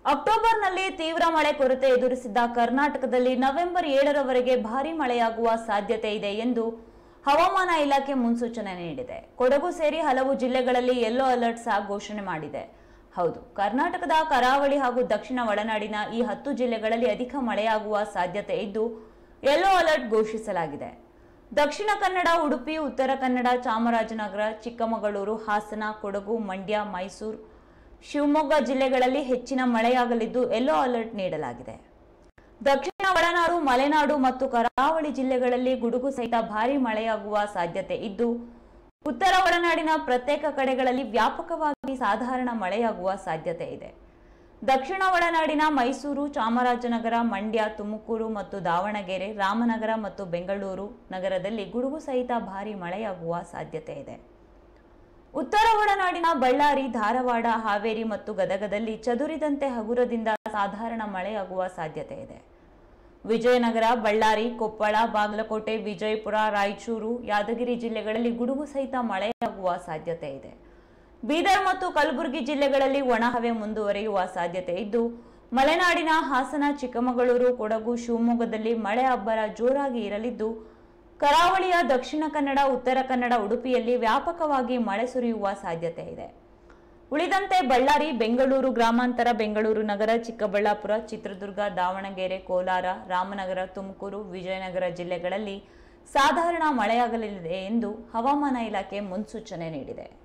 ಅಕ್ಟೋಬರ್ನಲ್ಲಿ ತೀವ್ರ ಮಳೆ ಕೊರತೆ ಎದುರಿಸಿದ್ದ ಕರ್ನಾಟಕದಲ್ಲಿ ನವೆಂಬರ್ ಏಳರವರೆಗೆ ಭಾರೀ ಮಳೆಯಾಗುವ ಸಾಧ್ಯತೆ ಇದೆ ಎಂದು ಹವಾಮಾನ ಇಲಾಖೆ ಮುನ್ಸೂಚನೆ ನೀಡಿದೆ ಕೊಡಗು ಸೇರಿ ಹಲವು ಜಿಲ್ಲೆಗಳಲ್ಲಿ ಯೆಲ್ಲೋ ಅಲರ್ಟ್ ಸಹ ಘೋಷಣೆ ಮಾಡಿದೆ ಹೌದು ಕರ್ನಾಟಕದ ಕರಾವಳಿ ಹಾಗೂ ದಕ್ಷಿಣ ಒಳನಾಡಿನ ಈ ಹತ್ತು ಜಿಲ್ಲೆಗಳಲ್ಲಿ ಅಧಿಕ ಮಳೆಯಾಗುವ ಸಾಧ್ಯತೆ ಇದ್ದು ಯೆಲ್ಲೋ ಅಲರ್ಟ್ ಘೋಷಿಸಲಾಗಿದೆ ದಕ್ಷಿಣ ಕನ್ನಡ ಉಡುಪಿ ಉತ್ತರ ಕನ್ನಡ ಚಾಮರಾಜನಗರ ಚಿಕ್ಕಮಗಳೂರು ಹಾಸನ ಕೊಡಗು ಮಂಡ್ಯ ಮೈಸೂರು ಶಿವಮೊಗ್ಗ ಜಿಲ್ಲೆಗಳಲ್ಲಿ ಹೆಚ್ಚಿನ ಮಳೆಯಾಗಲಿದ್ದು ಯೆಲ್ಲೋ ಅಲರ್ಟ್ ನೀಡಲಾಗಿದೆ ದಕ್ಷಿಣ ಒಳನಾಡು ಮಲೆನಾಡು ಮತ್ತು ಕರಾವಳಿ ಜಿಲ್ಲೆಗಳಲ್ಲಿ ಗುಡುಗು ಸಹಿತ ಭಾರೀ ಮಳೆಯಾಗುವ ಸಾಧ್ಯತೆ ಇದ್ದು ಉತ್ತರ ಒಳನಾಡಿನ ಪ್ರತ್ಯೇಕ ಕಡೆಗಳಲ್ಲಿ ವ್ಯಾಪಕವಾಗಿ ಸಾಧಾರಣ ಮಳೆಯಾಗುವ ಸಾಧ್ಯತೆ ಇದೆ ದಕ್ಷಿಣ ಒಳನಾಡಿನ ಮೈಸೂರು ಚಾಮರಾಜನಗರ ಮಂಡ್ಯ ತುಮಕೂರು ಮತ್ತು ದಾವಣಗೆರೆ ರಾಮನಗರ ಮತ್ತು ಬೆಂಗಳೂರು ನಗರದಲ್ಲಿ ಗುಡುಗು ಸಹಿತ ಭಾರೀ ಮಳೆಯಾಗುವ ಸಾಧ್ಯತೆ ಇದೆ ಉತ್ತರ ಒಳನಾಡಿನ ಬಳ್ಳಾರಿ ಧಾರವಾಡ ಹಾವೇರಿ ಮತ್ತು ಗದಗದಲ್ಲಿ ಚದುರಿದಂತೆ ಹಗುರದಿಂದ ಸಾಧಾರಣ ಮಳೆಯಾಗುವ ಸಾಧ್ಯತೆ ಇದೆ ವಿಜಯನಗರ ಬಳ್ಳಾರಿ ಕೊಪ್ಪಳ ಬಾಗಲಕೋಟೆ ವಿಜಯಪುರ ರಾಯಚೂರು ಯಾದಗಿರಿ ಜಿಲ್ಲೆಗಳಲ್ಲಿ ಗುಡುಗು ಸಹಿತ ಮಳೆಯಾಗುವ ಸಾಧ್ಯತೆ ಇದೆ ಬೀದರ್ ಮತ್ತು ಕಲಬುರಗಿ ಜಿಲ್ಲೆಗಳಲ್ಲಿ ಒಣಹವೆ ಮುಂದುವರಿಯುವ ಸಾಧ್ಯತೆ ಇದ್ದು ಮಲೆನಾಡಿನ ಹಾಸನ ಚಿಕ್ಕಮಗಳೂರು ಕೊಡಗು ಶಿವಮೊಗ್ಗದಲ್ಲಿ ಮಳೆ ಅಬ್ಬರ ಜೋರಾಗಿ ಇರಲಿದ್ದು ಕರಾವಳಿಯ ದಕ್ಷಿಣ ಕನ್ನಡ ಉತ್ತರ ಕನ್ನಡ ಉಡುಪಿಯಲ್ಲಿ ವ್ಯಾಪಕವಾಗಿ ಮಳೆ ಸುರಿಯುವ ಸಾಧ್ಯತೆ ಇದೆ ಉಳಿದಂತೆ ಬಳ್ಳಾರಿ ಬೆಂಗಳೂರು ಗ್ರಾಮಾಂತರ ಬೆಂಗಳೂರು ನಗರ ಚಿಕ್ಕಬಳ್ಳಾಪುರ ಚಿತ್ರದುರ್ಗ ದಾವಣಗೆರೆ ಕೋಲಾರ ರಾಮನಗರ ತುಮಕೂರು ವಿಜಯನಗರ ಜಿಲ್ಲೆಗಳಲ್ಲಿ ಸಾಧಾರಣ ಮಳೆಯಾಗಲಿದೆ ಎಂದು ಹವಾಮಾನ ಇಲಾಖೆ ಮುನ್ಸೂಚನೆ ನೀಡಿದೆ